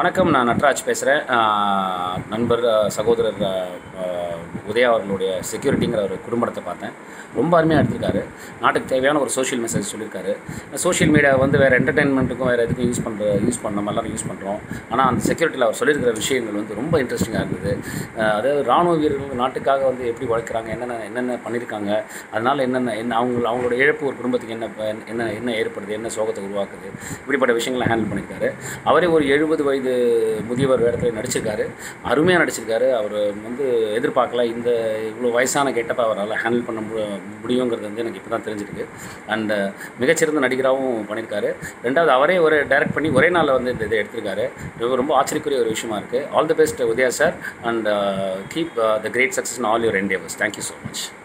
வணக்கம் நான் நட்ராஜ் பேசுகிறேன் நண்பர் ஆஹ் சகோதரர் ஆஹ் ஆஹ் உதயா அவர்களுடைய செக்யூரிட்டிங்கிற ஒரு குடும்பத்தை பார்த்தேன் ரொம்ப அருமையாக எடுத்திருக்காரு நாட்டுக்கு தேவையான ஒரு சோஷியல் மெசேஜ் சொல்லியிருக்காரு சோஷியல் மீடியா வந்து வேறு என்டர்டெயின்மெண்ட்டுக்கும் வேறு எதுக்கும் யூஸ் பண்ணுற யூஸ் பண்ண நம்ம எல்லாரும் யூஸ் பண்ணுறோம் ஆனால் அந்த செக்யூரிட்டியில் அவர் சொல்லியிருக்கிற விஷயங்கள் வந்து ரொம்ப இன்ட்ரெஸ்டிங்காக இருந்தது ஆஹ் அதாவது ராணுவ வீரர்கள் நாட்டுக்காக வந்து எப்படி உழைக்கிறாங்க என்னென்ன என்னென்ன பண்ணியிருக்காங்க அதனால் என்னென்ன என்ன அவங்க அவங்களோட இழப்பு ஒரு குடும்பத்துக்கு என்ன ப- என்ன என்ன ஏற்படுது என்ன சோகத்தை உருவாக்குது இப்படிப்பட்ட விஷயங்களை ஹேண்டில் பண்ணியிருக்காரு அவரே ஒரு எழுபது வயது முதியவர் வேடத்தில் நடிச்சிருக்காரு அருமையாக நடிச்சிருக்காரு அவர் வந்து எதிர்பார்க்கல இந்த இவ்வளோ வயசான கெட்டப்பை அவரால் ஹேண்டில் பண்ண மு- முடியுங்கிறது வந்து எனக்கு இப்போ தான் தெரிஞ்சிருக்கு அண்ட் மிகச்சிறந்த நடிகராகவும் பண்ணியிருக்காரு ரெண்டாவது அவரே ஒரு டைரக்ட் பண்ணி ஒரே நாளில் வந்து இந்த இதை எடுத்திருக்காரு இது ரொம்ப ஆச்சரியக்குரிய ஒரு விஷயமா இருக்குது all the best Udaya sir and keep the great success in all your endeavours thank you so much